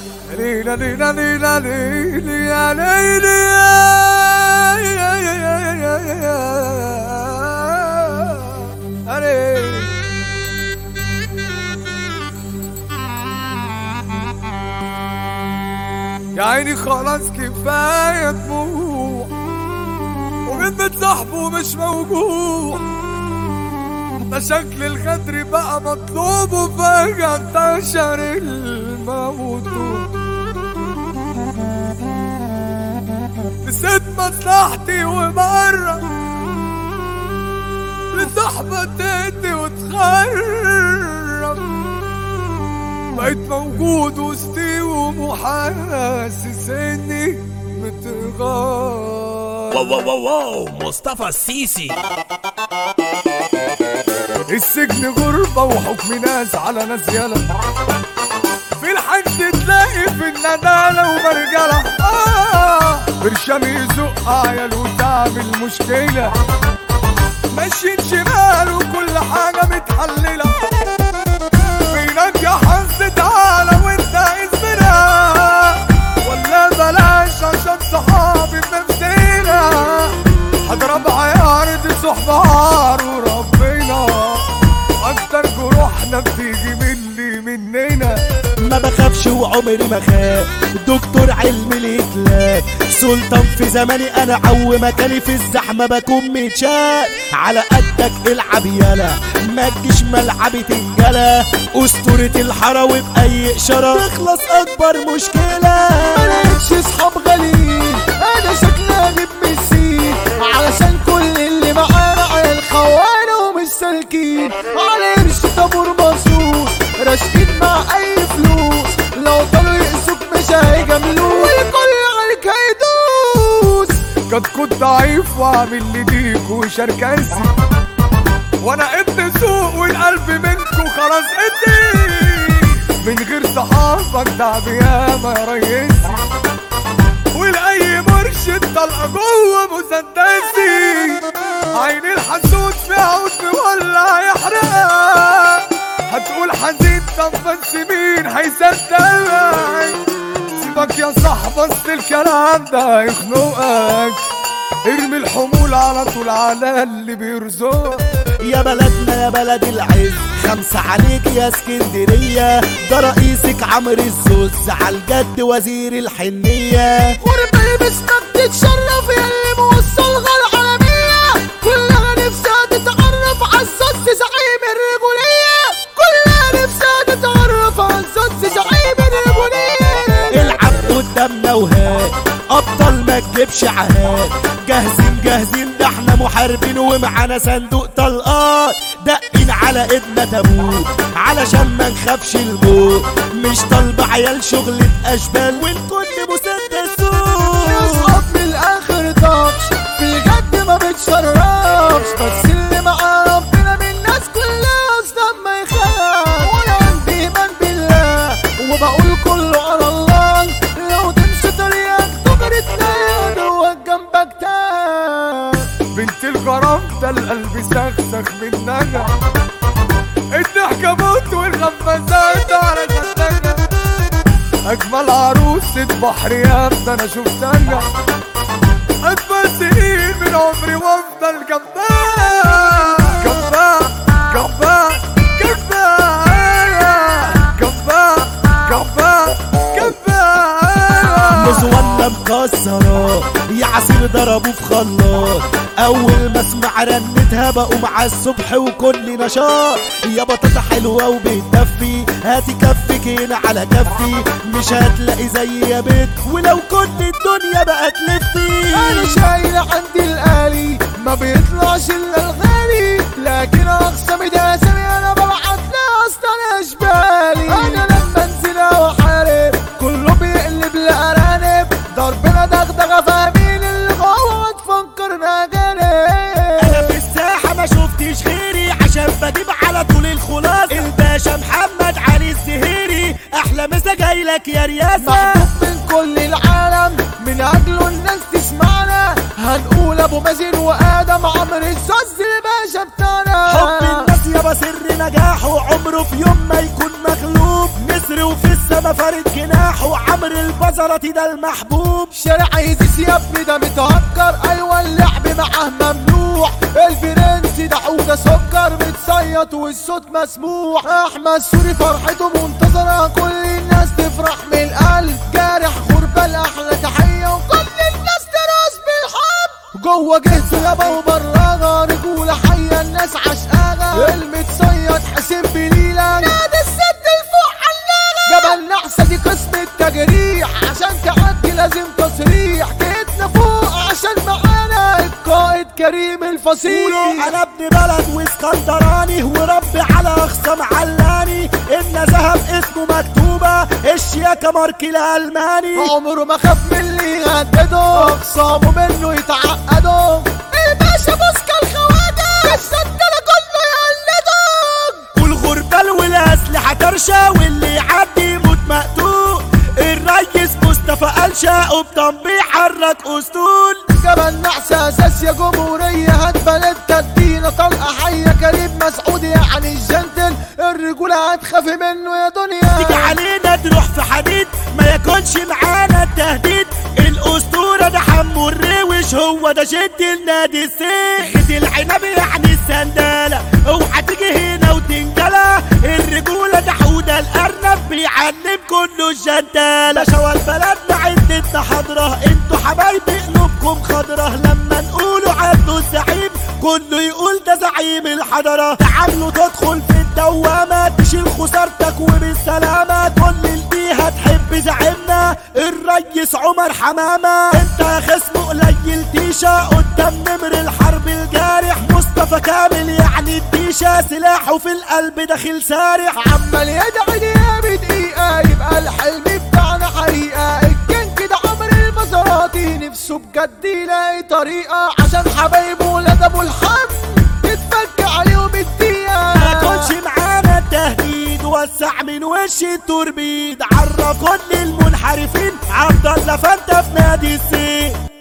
ليلى ليلى ليلى ليلى يا ليلى يا يا يا يا يا يا يا ليلى يا عيني خلاص كفاية دموع وبنت صاحبه مش موجود ده شكل الغدر بقى مطلوب وفجأة انتشر الموت نسيت مصلحتي وبره لصاحبة تدي وتخرب بقيت موجود وسطي ومحاسس اني متغار واو واو واو واو مصطفى السيسي السجن غربة وحكم ناس على ناس يلا في الحج تلاقي في الندالة ومرجلة آه برشام يزق عيال وتعمل مشكلة ماشيين شمال وكل حاجة متحللة فينك يا حظ تعالى وانت اسمنا ولا بلاش عشان صحابي بنفسنا هضرب عيار دي صحبة عار وربنا اكتر جروحنا بتيجي مني مننا ما بخافش وعمري ما خاف دكتور علم الاتلاف سلطان في زماني انا عو مكاني في الزحمه بكون متشاف على قدك العب يلا ما تجيش ملعبي تنجلى اسطوره الحراوي باي اشاره تخلص اكبر مشكله مالكش اصحاب غاليين انا شكلي اجيب مسين علشان كل اللي معانا عيال خوانه ومش سالكين على قرش طابور مصروف راشقين مع اي فلوس لو طلعوا يقسوك مش هيجاملوك والكل عليك هيدوس قد كنت ضعيف واعمل لي ديك وشركاسي وانا ابن سوق والقلب منكو خلاص ادي من غير صحابك تعب ياما يا ريسي ولاي مرشد طلقه جوه مسدسي عين الحسود في عود ولا يحرق هتقول حزين طب بس مين هيصدقك سيبك يا صاحبي اصل الكلام ده هيخنقك ارمي الحمول على طول على اللي بيرزقك يا بلدنا يا بلد العز خمسة عليك يا اسكندرية ده رئيسك عمرو الزوز عالجد وزير الحنية وربنا باسمك تتشرف يا اللي موصل غير عالمية كلها نفسها تتعرف عالصوت زعيم الرجولية كلها نفسها تتعرف عالصوت زعيم الرجولية العب قدامنا وهات ابطال ما تجيبش عهات جاهزين جاهزين ده احنا محاربين ومعانا صندوق طلقات دقين على ايدنا تابوت علشان ما نخافش الموت مش طالبة عيال شغلة اشبال والكل مسدسون اصحاب من الاخر طفش في الجد ما بتشرفش بس اللي مع ربنا من الناس كلها اصلا ما يخاف وانا عندي ايمان بالله وبقول كله على الله لو تمشي طريقك تجري تلاقي جواك جنبك تاه بنت الغرام ده القلب سخسخ مننا الضحكة موت والغمازات على خدنا أجمل عروسة بحر يا ده أنا شفتها أجمل سنين من عمري وأفضل جنبها جنبها جنبها جنبها جنبها جنبها جنبها مزولة مكسرة يا عصير ضربوه في خلاط اول ما اسمع رنتها بقوم على الصبح وكل نشاط يا بطاطا حلوة وبتدفي هاتي كفك هنا على كفي مش هتلاقي زي يا بيت ولو كنت الدنيا بقى تلفي انا شايل عندي الالي ما بيطلعش الا الغالي لكن اقسم ده اسمي انا ببعت لها اصلا اشبالي انا لما انزل واحارب كله بيقلب لارانب ضربنا دغدغه فاهمين اللي جوه تفكرنا جانب انا في الساحة ما شفتش غيري عشان بجيب على طول الخلاصة الباشا محمد علي الزهيري احلى مسا جايلك يا رياسة محبوب من كل العالم من اجله الناس تسمعنا هنقول ابو مازن وادم عمرو الزوز الباشا بتاعنا حب الناس يابا سر نجاحه عمره في يوم ما يكون مغلوب نسر وفي السما اسامه فارد جناح وعمر البزرتي ده المحبوب شارع يزيس يا ابني ده متهكر ايوه اللعب معاه ممنوع الفرنسي ده حوده سكر متصيط والصوت مسموع احمد سوري فرحته منتظره كل الناس تفرح من القلب جارح غربال احلى تحيه وكل الناس تراس بالحب جوه جهته يابا وبراها رجوله حيه الناس عشقاها المتصيط حسين بليله نادي السد الفوق علقها جبل نحسه دي قسم التجريح عشان تعدي لازم تصريح جيتنا فوق عشان معانا القائد كريم الفصيل قولوا انا ابن بلد واسكندراني وربي على اخصام علاني ان ذهب اسمه مكتوبه الشياكه مارك الالماني عمره ما خاف من اللي يهدده اخصامه منه يتعقدوا الباشا بوسكا الخواجه السدله كله يقلده والغربال والاسلحه ترشا واللي يعدي يموت مقتول الريس مصطفى قال شاقه بطنبيه حرك اسطول جبل نحس اساس يا جمهوريه هات بلد تدينا طلقه حيه كريم مسعود يعني الجنتل الرجوله هتخاف منه يا تيجي دنيا علينا تروح في حديد ما يكونش معانا التهديد الاسطوره ده حمو الروش هو ده شد النادي السيخ خد العنب يعني السنداله اوعى تيجي هنا وتنجلى الرجوله ده حوده الارنب بيعلم كله الجنداله باشا بلدنا عدتنا حضره انتوا حبايبي قلوبكم خضره لما نقولوا عنده الزعيم كله يقول ده زعيم الحضرة تعامله تدخل في الدوامة تشيل خسارتك وبالسلامة كل اللي هتحب زعيمنا الريس عمر حمامة انت يا خصم قليل تيشة قدام نمر الحرب الجارح مصطفى كامل يعني الديشة سلاحه في القلب داخل سارح عمال يدعي دقيقة بدقيقة يبقى الحلم بتاعنا حقيقة الكان كده عمر المزاراتي نفسه بجد يلاقي طريقة عشان حبايبه ولاد ابو الحم يتفك عليهم الدقيقة ما تكونش معانا التهديد وسع من وش التوربيد عرف كل المنحرفين عبد الله فانت في نادي السيف